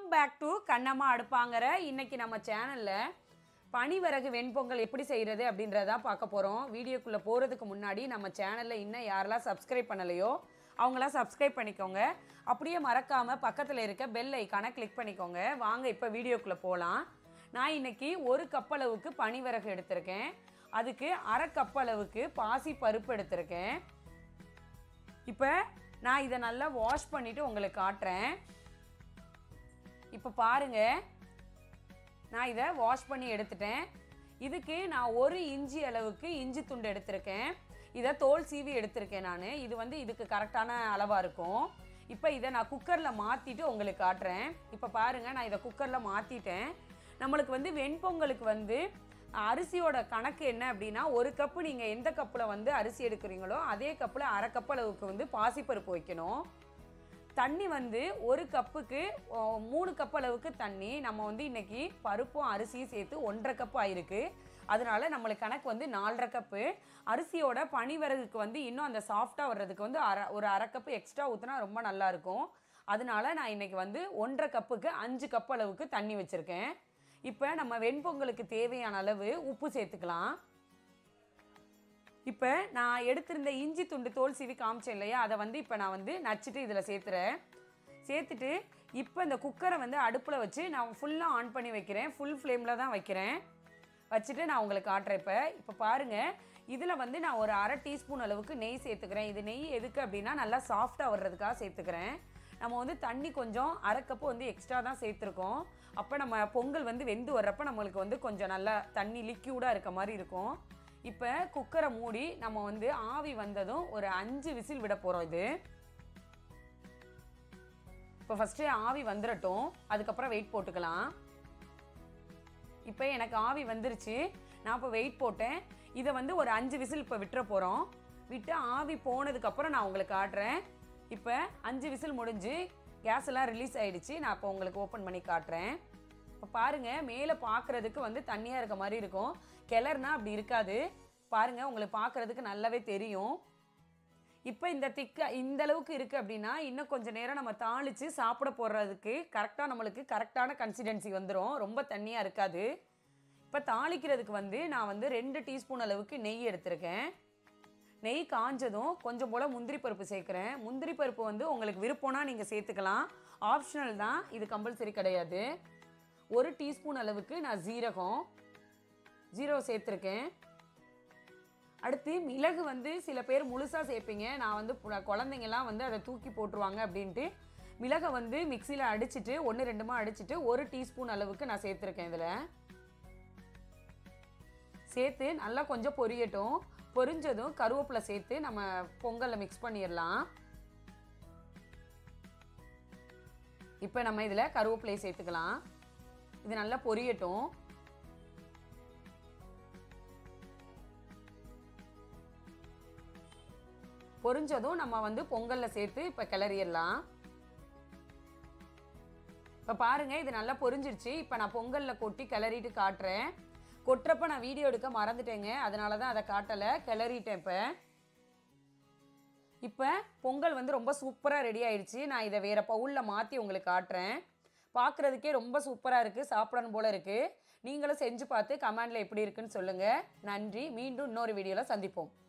back to Kannamma அடுப்பாங்கிற இன்னைக்கு நம்ம சேனலில் பனிவரகு வெண்பொங்கல் எப்படி செய்கிறது அப்படின்றத பார்க்க போகிறோம் வீடியோக்குள்ளே போகிறதுக்கு முன்னாடி நம்ம சேனலில் இன்னும் யாரெல்லாம் சப்ஸ்கிரைப் பண்ணலையோ அவங்களாம் சப்ஸ்கிரைப் பண்ணிக்கோங்க அப்படியே மறக்காமல் பக்கத்தில் இருக்க பெல் ஐக்கானை கிளிக் பண்ணிக்கோங்க வாங்க இப்போ வீடியோக்குள்ளே போகலாம் நான் இன்னைக்கு ஒரு கப் அளவுக்கு பனிவரகு எடுத்திருக்கேன் அதுக்கு அரை கப் அளவுக்கு பாசி பருப்பு எடுத்திருக்கேன் இப்போ நான் இதை நல்லா வாஷ் பண்ணிவிட்டு உங்களுக்கு காட்டுறேன் இப்போ பாருங்க நான் இதை வாஷ் பண்ணி எடுத்துட்டேன் இதுக்கு நான் ஒரு இஞ்சி அளவுக்கு இஞ்சி துண்டு எடுத்திருக்கேன் இதை தோல் சீவி எடுத்திருக்கேன் நான் இது வந்து இதுக்கு கரெக்டான அளவாக இருக்கும் இப்போ இதை நான் குக்கரில் மாற்றிட்டு உங்களுக்கு காட்டுறேன் இப்போ பாருங்கள் நான் இதை குக்கரில் மாற்றிட்டேன் நம்மளுக்கு வந்து வெண்பொங்கலுக்கு வந்து அரிசியோட கணக்கு என்ன அப்படின்னா ஒரு கப்பு நீங்கள் எந்த கப்பில் வந்து அரிசி எடுக்கிறீங்களோ அதே கப்பில் அரை கப் அளவுக்கு வந்து பாசிப்பருப்பு வைக்கணும் தண்ணி வந்து ஒரு கப்புக்கு ஓ, மூணு கப் அளவுக்கு தண்ணி நம்ம வந்து இன்னைக்கு பருப்பும் அரிசியும் சேர்த்து ஒன்றரை கப் ஆயிருக்கு அதனால நம்மளுக்கு கணக்கு வந்து நாலரை கப்பு அரிசியோட பனிவரகுக்கு வந்து இன்னும் அந்த சாஃப்டாக வர்றதுக்கு வந்து அரை ஒரு அரை கப்பு எக்ஸ்ட்ரா ஊற்றினா ரொம்ப நல்லா இருக்கும் அதனால நான் இன்னைக்கு வந்து ஒன்றரை கப்புக்கு அஞ்சு கப் அளவுக்கு தண்ணி வச்சுருக்கேன் இப்போ நம்ம வெண்பொங்கலுக்கு தேவையான அளவு உப்பு சேர்த்துக்கலாம் இப்போ நான் எடுத்திருந்த இஞ்சி துண்டு தோல் சீவி காமிச்சேன் இல்லையா அதை வந்து இப்போ நான் வந்து நச்சுட்டு இதில் சேர்த்துறேன் சேர்த்துட்டு இப்போ இந்த குக்கரை வந்து அடுப்பில் வச்சு நான் ஃபுல்லாக ஆன் பண்ணி வைக்கிறேன் ஃபுல் ஃப்ளேமில் தான் வைக்கிறேன் வச்சுட்டு நான் உங்களுக்கு காட்டுறேன் இப்போ இப்போ பாருங்கள் இதில் வந்து நான் ஒரு அரை டீஸ்பூன் அளவுக்கு நெய் சேர்த்துக்கிறேன் இது நெய் எதுக்கு அப்படின்னா நல்லா சாஃப்டாக வர்றதுக்காக சேர்த்துக்கிறேன் நம்ம வந்து தண்ணி கொஞ்சம் அரை கப்பு வந்து எக்ஸ்ட்ரா தான் சேர்த்துருக்கோம் அப்போ நம்ம பொங்கல் வந்து வெந்து வர்றப்ப நம்மளுக்கு வந்து கொஞ்சம் நல்லா தண்ணி லிக்யூடாக இருக்க மாதிரி இருக்கும் இப்போ குக்கரை மூடி நம்ம வந்து ஆவி வந்ததும் ஒரு அஞ்சு விசில் விட போகிறோம் இது இப்போ ஃபஸ்ட்டு ஆவி வந்துடட்டும் அதுக்கப்புறம் வெயிட் போட்டுக்கலாம் இப்போ எனக்கு ஆவி வந்துருச்சு நான் இப்போ வெயிட் போட்டேன் இதை வந்து ஒரு அஞ்சு விசில் இப்போ விட்டுற போகிறோம் விட்டு ஆவி போனதுக்கப்புறம் நான் உங்களுக்கு காட்டுறேன் இப்போ அஞ்சு விசில் முடிஞ்சு கேஸ் எல்லாம் ரிலீஸ் ஆயிடுச்சு நான் இப்போ உங்களுக்கு ஓப்பன் பண்ணி காட்டுறேன் இப்போ பாருங்கள் மேலே பார்க்குறதுக்கு வந்து தண்ணியாக இருக்க மாதிரி இருக்கும் கிளறுனா அப்படி இருக்காது பாருங்கள் உங்களுக்கு பார்க்குறதுக்கு நல்லாவே தெரியும் இப்போ இந்த திக்க இந்த அளவுக்கு இருக்குது அப்படின்னா இன்னும் கொஞ்சம் நேரம் நம்ம தாளித்து சாப்பிட போடுறதுக்கு கரெக்டாக நம்மளுக்கு கரெக்டான கன்சிடென்சி வந்துடும் ரொம்ப தண்ணியாக இருக்காது இப்போ தாளிக்கிறதுக்கு வந்து நான் வந்து ரெண்டு டீஸ்பூன் அளவுக்கு நெய் எடுத்திருக்கேன் நெய் காஞ்சதும் கொஞ்சம் போல் முந்திரி பருப்பு சேர்க்குறேன் முந்திரி பருப்பு வந்து உங்களுக்கு விருப்பம்னா நீங்கள் சேர்த்துக்கலாம் ஆப்ஷனல் தான் இது கம்பல்சரி கிடையாது ஒரு டீஸ்பூன் அளவுக்கு நான் ஜீரகம் ஜீரகம் சேர்த்துருக்கேன் அடுத்து மிளகு வந்து சில பேர் முழுசாக சேர்ப்பீங்க நான் வந்து பு- குழந்தைங்கலாம் வந்து அதை தூக்கி போட்டுருவாங்க அப்படின்ட்டு மிளகை வந்து மிக்சியில் அடிச்சிட்டு ஒன்று ரெண்டுமா அடிச்சிட்டு ஒரு டீஸ்பூன் அளவுக்கு நான் சேர்த்துருக்கேன் இதில் சேர்த்து நல்லா கொஞ்சம் பொரியட்டும் பொரிஞ்சதும் கருவேப்பிலை சேர்த்து நம்ம பொங்கலில் மிக்ஸ் பண்ணிடலாம் இப்போ நம்ம இதில் கருவேப்பிலையை சேர்த்துக்கலாம் இது நல்லா பொரியட்டும் பொரிஞ்சதும் நம்ம வந்து பொங்கலில் சேர்த்து இப்போ கிளறிடலாம் இப்போ பாருங்க இது நல்லா பொரிஞ்சிருச்சு இப்போ நான் பொங்கலில் கொட்டி கிளறிட்டு காட்டுறேன் கொட்டுறப்ப நான் வீடியோ எடுக்க மறந்துட்டேங்க அதனால தான் அதை காட்டலை கிளறிட்டேன் இப்போ இப்போ பொங்கல் வந்து ரொம்ப சூப்பராக ரெடி ஆயிடுச்சு நான் இதை வேறு பவுலில் மாற்றி உங்களுக்கு காட்டுறேன் பார்க்குறதுக்கே ரொம்ப சூப்பராக இருக்குது சாப்பிடணும் போல் இருக்குது நீங்களும் செஞ்சு பார்த்து கமெண்டில் எப்படி இருக்குன்னு சொல்லுங்கள் நன்றி மீண்டும் இன்னொரு வீடியோவில் சந்திப்போம்